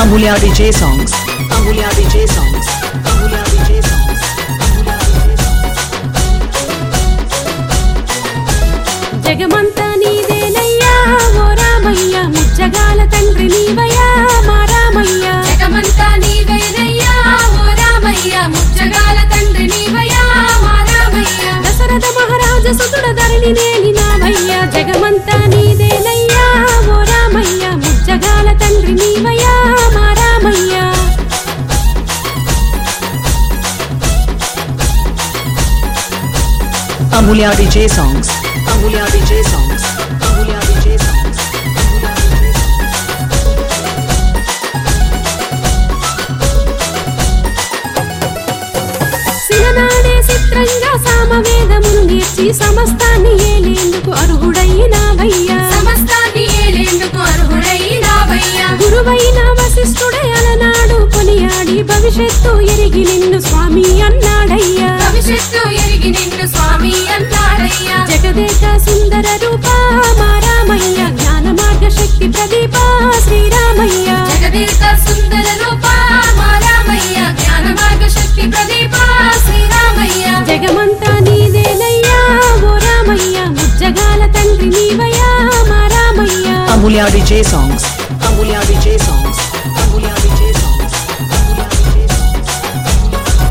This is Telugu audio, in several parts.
Amulya DJ songs. Amulya DJ songs. Amulya DJ songs. Amulya DJ songs. జగమంతా నీదేనయ్యా ఓ రామయ్య ముచ్చగాల తండ్రి నీవయ్యా మా రామయ్య జగమంతా నీవేనయ్యా ఓ రామయ్య ముచ్చగాల తండ్రి నీవయ్యా మా రామయ్య దశరథ మహారాజ సుతుడ ధరణి నేలినావయ్య జగమంతా నీదేనయ్యా ఓ రామయ్య ముచ్చగాల తండ్రి నీవయ్యా మా Ramayya Amulya DJ songs. Amulya DJ songs. Amulya DJ songs. Amulya DJ songs. శిలనాడే చిత్రంగా సామవేదమును నేర్చి సమస్తాన్ని ఏలేందుకు అర్హుడైనావయ్యా సమస్తాన్ని ఏలేందుకు అర్హుడైనావయ్యా గురువైన వశిష్ఠుడే అలనాడు కొనియాడి భవిష్యత్తు ఎరిగి నిన్ను స్వామి అన్నాడయ్యా భవిష్యత్తు ఎరిగి నిన్ను స్వామి అన్నాడయ్యా జగదేక సుందర రూప మా రామయ్య జ్ఞాన మార్గ శక్తి ప్రదీప శ్రీరామయ్య జగదేక సుందర రూప మా రామయ్య జ్ఞాన మార్గ శక్తి ప్రదీప శ్రీరామయ్య జగమంతా నీదేనయ్యా ఓ రామయ్య ముజ్జగాల తండ్రి నీవయ్యా మా Ramayya Amulya DJ songs. Amulya DJ songs. Amulya DJ songs. Amulya DJ songs.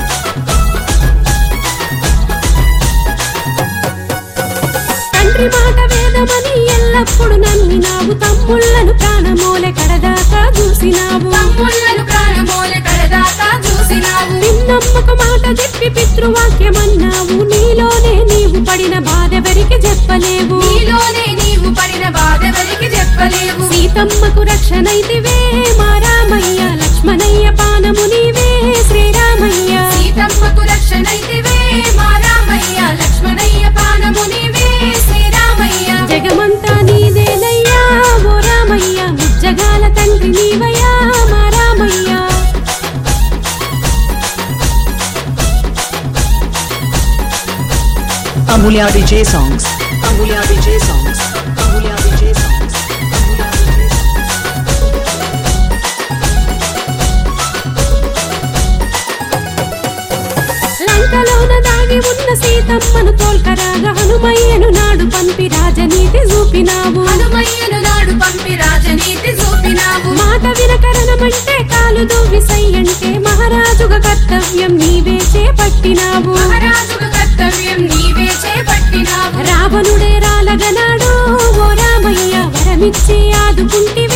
తండ్రి మాట వేదమని ఎల్లప్పుడు నమ్మినావు తమ్ముళ్ళను ప్రాణమోలె కడదాకా చూసినావు తమ్ముళ్ళను ప్రాణమూల కడదాకా చూసినావు నిన్నమ్మక మాట చెప్పి పితృవాక్యమన్నావు నీలోనే నీవు పడిన బాధెవరికి చెప్పలేవు నీలోనే నీవు పడిన బాధెవరికి చెప్పలేవు సీతమ్మకు రక్షణైతివే మా రామయ్య లక్ష్మణయ్య పానము నీవే శ్రీరామయ్య సీతమ్మకు రక్షణైతివే మా రామయ్య లక్ష్మణయ్య పానము నీవే శ్రీరామయ్య జగమంతా నీదేనయ్యా ఓ రామయ్య ముజ్జగాల తండ్రి నీవయ్యా మా Ramayya Amulya DJ songs. Amulya DJ songs. Amulya DJ songs. Amulya DJ songs. లంకలోన దాగి ఉన్న సీతమ్మను తోల్కరాగా హనుమయ్యను నాడు పంపి రాజనీతి చూపినావు హనుమయ్యను నాడు పంపి రాజనీతి చూపినావు మాట వినకరణమంటే కాలు దువ్వి సయ్యంటే మహారాజుగా కర్తవ్యం నీవే చేపట్టినావు మహారాజుకు కర్తవ్యం నీవే చేపట్టినావు రావణుడే రాలగనాడు ఓ రామయ్య వరమిచ్చి ఆదుకుంటివే